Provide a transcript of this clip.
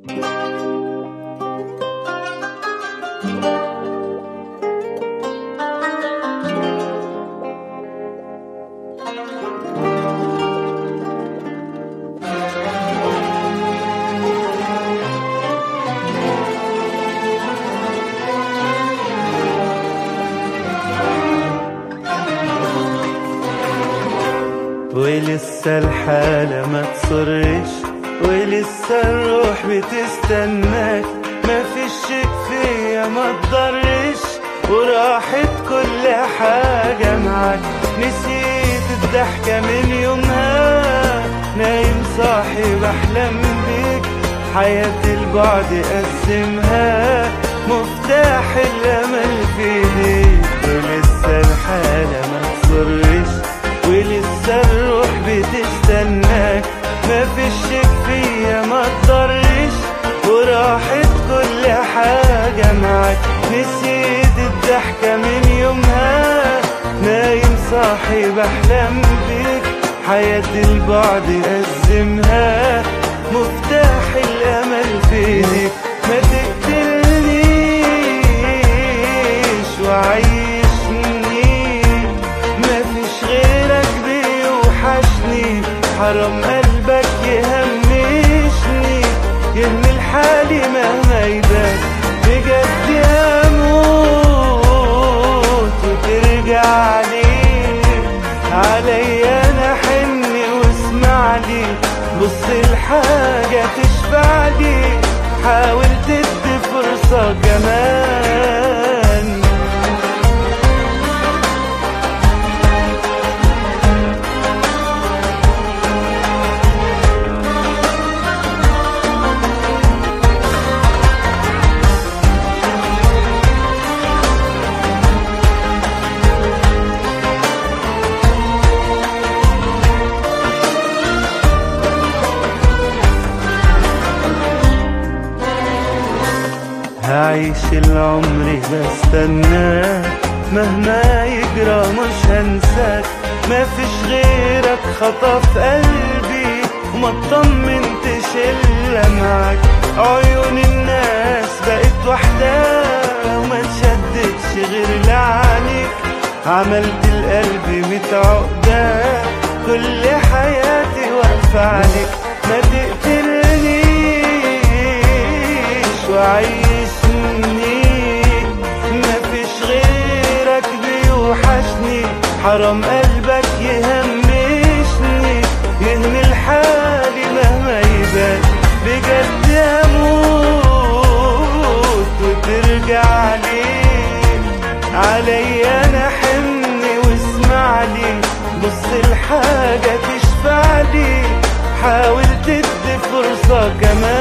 ولسه الحالة ما تصرش ولسه الروح بتستناك ما فيش شيء فيا ما تضرش وراحت كل حاجة معاك نسيت الضحكة من يومها نايم صاحي بحلم بيك حياة البعد قسمها مفتاح الأمل في ايديك ولسه الحالة ما تصرش ولسه الروح بتستناك ما فيش شيء فيا ما تضرش وراحت كل حاجة معاك نسيت الضحكة من يومها نايم صاحي بحلم بيك حياة البعد أزمها مفتاح الأمل في ايديك ما تقتلنيش وعيشني ما فيش غيرك بيوحشني حرام قلبك يهمشني يهمل حالي مهما يبان بجد هموت وترجع لي عليا انا حني واسمع لي بص الحاجة تشفع لي حاول تدي فرصة كمان هعيش العمر بستناك مهما يجرى مش هنساك ما فيش غيرك خطف قلبي وما اطمنتش الا معاك عيون الناس بقت وحدها وما تشددش غير لعنيك عملت القلب ميت عقدة كل حياتي واقفة عليك ما تقتلنيش وعيشني مفيش غيرك بيوحشني حرام قلبك يهمشني يهمل حالي مهما يبان بجد اموت وترجع لي عليا انا حمني واسمع لي بص الحاجة تشفع لي حاول تدي فرصة كمان